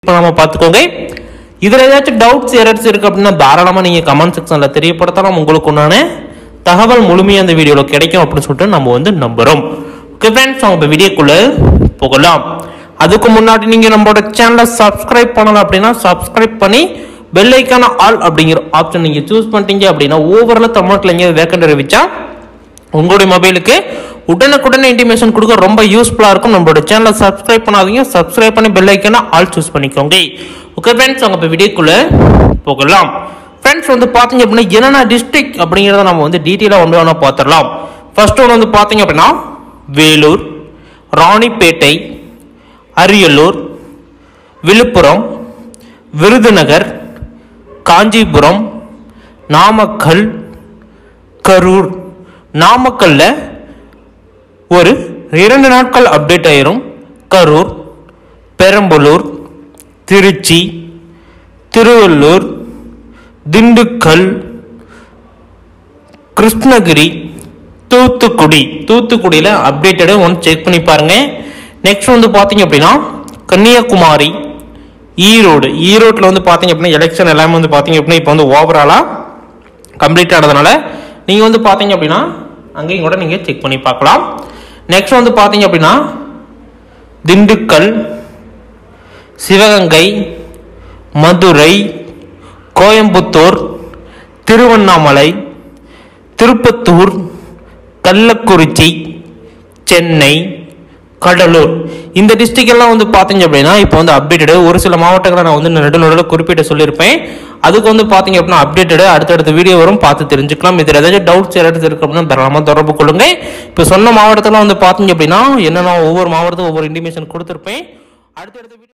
பண்ணாமல் பார்த்துக்கோங்க இதில் ஏதாச்சும் டவுட்ஸ் எரர்ஸ் இருக்குது அப்படின்னா தாராளமாக நீங்கள் கமெண்ட் செக்ஷனில் தெரியப்படுத்தலாம் உங்களுக்கு உண்டான தகவல் முழுமையாக அந்த வீடியோவில் கிடைக்கும் அப்படின்னு சொல்லிட்டு நம்ம வந்து நம்புகிறோம் ஓகே ஃப்ரெண்ட்ஸ் அவங்க இப்போ வீடியோக்குள்ளே போகலாம் அதுக்கு முன்னாடி நீங்கள் நம்மளோட சேனலை சப்ஸ்கிரைப் பண்ணலாம் அப்படின்னா சப்ஸ்கிரைப் பண்ணி பெல் ஐக்கான ஆல் அப்படிங்கிற ஆப்ஷன் நீங்கள் சூஸ் பண்ணிட்டீங்க அப்படின்னா ஓவரில் தமிழ்நாட்டில் எங்கேயாவது வேக்கண்ட் அறிவிச்சா உங்களுடைய மொபைலுக்கு உடனுக்குடனே இன்டிமேஷன் கொடுக்க ரொம்ப யூஸ்ஃபுல்லாக இருக்கும் நம்மளோட சேனலை சப்ஸ்கிரைப் பண்ணாதீங்க சப்ஸ்கிரைப் பண்ணி பெல் ஐக்கான ஆல் சூஸ் பண்ணிக்கோங்க ஓகே ஃப்ரெண்ட்ஸ் அவங்க இப்போ வீடியோக்குள்ளே போகலாம் ஃப்ரெண்ட்ஸ் வந்து பார்த்தீங்க அப்படின்னா என்னென்ன டிஸ்ட்ரிக்ட் அப்படிங்கிறத நம்ம வந்து டீட்டெயிலாக ஒன்று ஒன்றா பார்த்துடலாம் ஃபர்ஸ்ட் ஒன்று வந்து பார்த்தீங்க அப்படின்னா வேலூர் ராணிப்பேட்டை அரியலூர் விழுப்புரம் விருதுநகர் காஞ்சிபுரம் நாமக்கல் கரூர் நாமக்கல்ல ஒரு இரண்டு நாட்கள் அப்டேட் ஆயிரும் கரூர் பெரம்பலூர் திருச்சி திருவள்ளூர் திண்டுக்கல் கிருஷ்ணகிரி தூத்துக்குடி தூத்துக்குடியில் அப்டேட்டடு ஒன்று செக் பண்ணி பாருங்க நெக்ஸ்ட் வந்து பார்த்தீங்க அப்படின்னா கன்னியாகுமரி ஈரோடு ஈரோட்டில் வந்து பார்த்தீங்க அப்படின்னா எலெக்ஷன் எல்லாமே வந்து பார்த்தீங்க அப்படின்னா இப்போ வந்து ஓவராலாக கம்ப்ளீட் ஆனதுனால நீங்கள் வந்து பார்த்தீங்க அப்படின்னா அங்கேயும் கூட நீங்கள் செக் பண்ணி பார்க்கலாம் நெக்ஸ்ட் வந்து பார்த்தீங்க அப்படின்னா திண்டுக்கல் சிவகங்கை மதுரை கோயம்புத்தூர் திருவண்ணாமலை திருப்பத்தூர் கள்ளக்குறிச்சி சென்னை கடலூர் இந்த டிஸ்ட்ரிக்ட் எல்லாம் வந்து பார்த்தீங்க அப்படின்னா இப்போ வந்து அப்டேட்டடு ஒரு சில மாவட்டங்களை நான் வந்து நடுவில் நடுவில் குறிப்பிட்டு சொல்லியிருப்பேன் அதுக்கு வந்து பார்த்தீங்க அப்படின்னா அப்டேட்டடு அடுத்தடுத்த வீடியோ வரும் பார்த்து தெரிஞ்சுக்கலாம் இதில் ஏதாச்சும் டவுட்ஸ் ஏதாச்சும் இருக்கு அப்படின்னா தாராளமாக தொடர்பு கொள்ளுங்க இப்போ சொன்ன மாவட்டத்தில் வந்து பார்த்தீங்க அப்படின்னா என்னென்ன ஒவ்வொரு மாவட்டத்துக்கும் ஒவ்வொரு இன்டிமேஷன் கொடுத்துருப்பேன் அடுத்தடுத்த வீடியோ